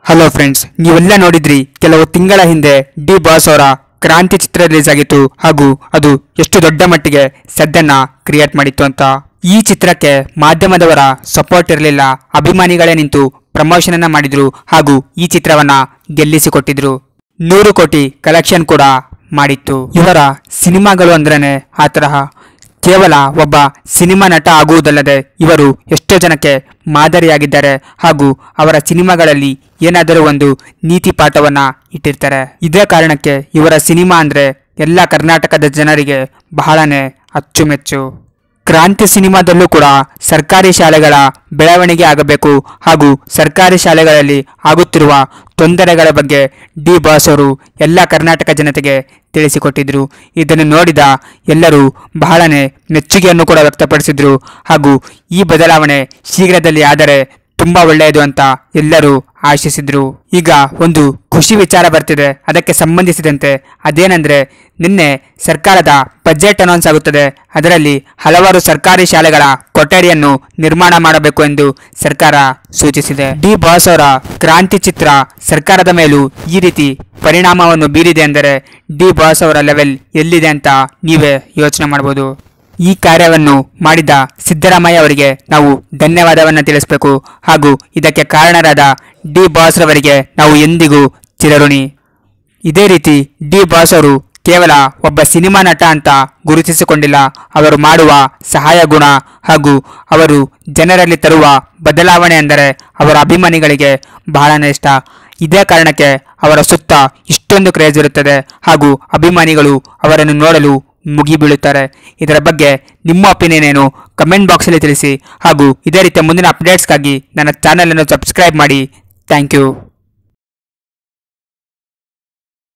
hello friends ನೀವೆಲ್ಲ ನೋಡಿದ್ರಿ ಕೆಲವು ತಿಂಗಳ ಹಿಂದೆ ಡಿ ಬಾಸ್ ಅವರ ಕ್ರಾಂತಿ ಚಿತ್ರ ರಿಲೀಸ್ ಆಗಿತ್ತು ಹಾಗೂ ಅದು ಎಷ್ಟು ದೊಡ್ಡ ಮಟ್ಟಿಗೆ ಸದ್ದನ್ನ ಕ್ರಿಯೇಟ್ ಮಾಡಿತ್ತು ಅಂತ ಈ ಚಿತ್ರಕ್ಕೆ ಮಾಧ್ಯಮದವರ ಸಪೋರ್ಟ್ ಇರಲಿಲ್ಲ ಅಭಿಮಾನಿಗಳೇ ನಿಂತು ಪ್ರಮೋಷನ್ ಅನ್ನ ಮಾಡಿದ್ರು ಹಾಗೂ ಈ ಚಿತ್ರವನ್ನ ಗೆಲ್ಲಿಸಿಕೊಟ್ಟಿದ್ರು ನೂರು ಕೋಟಿ ಕಲೆಕ್ಷನ್ ಕೂಡ ಮಾಡಿತ್ತು ಇವರ ಸಿನಿಮಾಗಳು ಅಂದ್ರೇನೆ ಆ ತರಹ ಕೇವಲ ಒಬ್ಬ ಸಿನಿಮಾ ನಟ ಆಗುವುದಲ್ಲದೆ ಇವರು ಎಷ್ಟೋ ಜನಕ್ಕೆ ಮಾದರಿಯಾಗಿದ್ದಾರೆ ಹಾಗೂ ಅವರ ಸಿನಿಮಾಗಳಲ್ಲಿ ಏನಾದರೂ ಒಂದು ನೀತಿ ಪಾಠವನ್ನ ಇಟ್ಟಿರ್ತಾರೆ ಇದೇ ಕಾರಣಕ್ಕೆ ಇವರ ಸಿನಿಮಾ ಅಂದ್ರೆ ಎಲ್ಲ ಕರ್ನಾಟಕದ ಜನರಿಗೆ ಬಹಳನೇ ಅಚ್ಚುಮೆಚ್ಚು ಕ್ರಾಂತಿ ಸಿನಿಮಾದಲ್ಲೂ ಕೂಡ ಸರ್ಕಾರಿ ಶಾಲೆಗಳ ಬೆಳವಣಿಗೆ ಆಗಬೇಕು ಹಾಗೂ ಸರ್ಕಾರಿ ಶಾಲೆಗಳಲ್ಲಿ ಆಗುತ್ತಿರುವ ತೊಂದರೆಗಳ ಬಗ್ಗೆ ಡಿ ಬಾಸ್ ಅವರು ಎಲ್ಲ ಕರ್ನಾಟಕ ಜನತೆಗೆ ತಿಳಿಸಿಕೊಟ್ಟಿದ್ರು ಇದನ್ನು ನೋಡಿದ ಎಲ್ಲರೂ ಬಹಳನೇ ಮೆಚ್ಚುಗೆಯನ್ನು ಕೂಡ ವ್ಯಕ್ತಪಡಿಸಿದ್ರು ಹಾಗೂ ಈ ಬದಲಾವಣೆ ಶೀಘ್ರದಲ್ಲಿ ಆದರೆ ತುಂಬಾ ಒಳ್ಳೆಯದು ಅಂತ ಎಲ್ಲರೂ ಆಶಿಸಿದ್ರು ಈಗ ಒಂದು ಖುಷಿ ವಿಚಾರ ಬರ್ತಿದೆ ಅದಕ್ಕೆ ಸಂಬಂಧಿಸಿದಂತೆ ಅದೇನೆಂದ್ರೆ ನಿನ್ನೆ ಸರ್ಕಾರದ ಬಜೆಟ್ ಅನೌನ್ಸ್ ಆಗುತ್ತದೆ ಅದರಲ್ಲಿ ಹಲವಾರು ಸರ್ಕಾರಿ ಶಾಲೆಗಳ ಕೊಠಡಿಯನ್ನು ನಿರ್ಮಾಣ ಮಾಡಬೇಕು ಎಂದು ಸರ್ಕಾರ ಸೂಚಿಸಿದೆ ಡಿ ಬಾಸ್ ಅವರ ಕ್ರಾಂತಿ ಚಿತ್ರ ಸರ್ಕಾರದ ಮೇಲೂ ಈ ರೀತಿ ಪರಿಣಾಮವನ್ನು ಬೀರಿದೆ ಎಂದರೆ ಡಿ ಬಾಸ್ ಅವರ ಲೆವೆಲ್ ಎಲ್ಲಿದೆ ಅಂತ ನೀವೇ ಯೋಚನೆ ಮಾಡಬಹುದು ಈ ಕಾರ್ಯವನ್ನು ಮಾಡಿದ ಸಿದ್ದರಾಮಯ್ಯ ಅವರಿಗೆ ನಾವು ಧನ್ಯವಾದವನ್ನು ತಿಳಿಸಬೇಕು ಹಾಗೂ ಇದಕ್ಕೆ ಕಾರಣರಾದ ಡಿ ಬಾಸ್ ರವರಿಗೆ ನಾವು ಎಂದಿಗೂ ಚಿರಋಣಿ ಇದೇ ರೀತಿ ಡಿ ಬಾಸ್ ಅವರು ಕೇವಲ ಒಬ್ಬ ಸಿನಿಮಾ ನಟ ಅಂತ ಗುರುತಿಸಿಕೊಂಡಿಲ್ಲ ಅವರು ಮಾಡುವ ಸಹಾಯ ಗುಣ ಹಾಗೂ ಅವರು ಜನರಲ್ಲಿ ತರುವ ಬದಲಾವಣೆ ಎಂದರೆ ಅವರ ಅಭಿಮಾನಿಗಳಿಗೆ ಬಹಳನೇ ಇಷ್ಟ ಇದೇ ಕಾರಣಕ್ಕೆ ಅವರ ಸುತ್ತ ಇಷ್ಟೊಂದು ಕ್ರೇಜ್ ಇರುತ್ತದೆ ಹಾಗೂ ಅಭಿಮಾನಿಗಳು ಅವರನ್ನು ನೋಡಲು ಮುಗಿಬೀಳುತ್ತಾರೆ ಇದರ ಬಗ್ಗೆ ನಿಮ್ಮ ಒಪಿನಿಯನ್ ಏನು ಕಮೆಂಟ್ ಬಾಕ್ಸಲ್ಲಿ ತಿಳಿಸಿ ಹಾಗೂ ಇದೇ ರೀತಿಯ ಮುಂದಿನ ಅಪ್ಡೇಟ್ಸ್ಗಾಗಿ ನನ್ನ ಚಾನಲನ್ನು ಸಬ್ಸ್ಕ್ರೈಬ್ ಮಾಡಿ ಥ್ಯಾಂಕ್ ಯು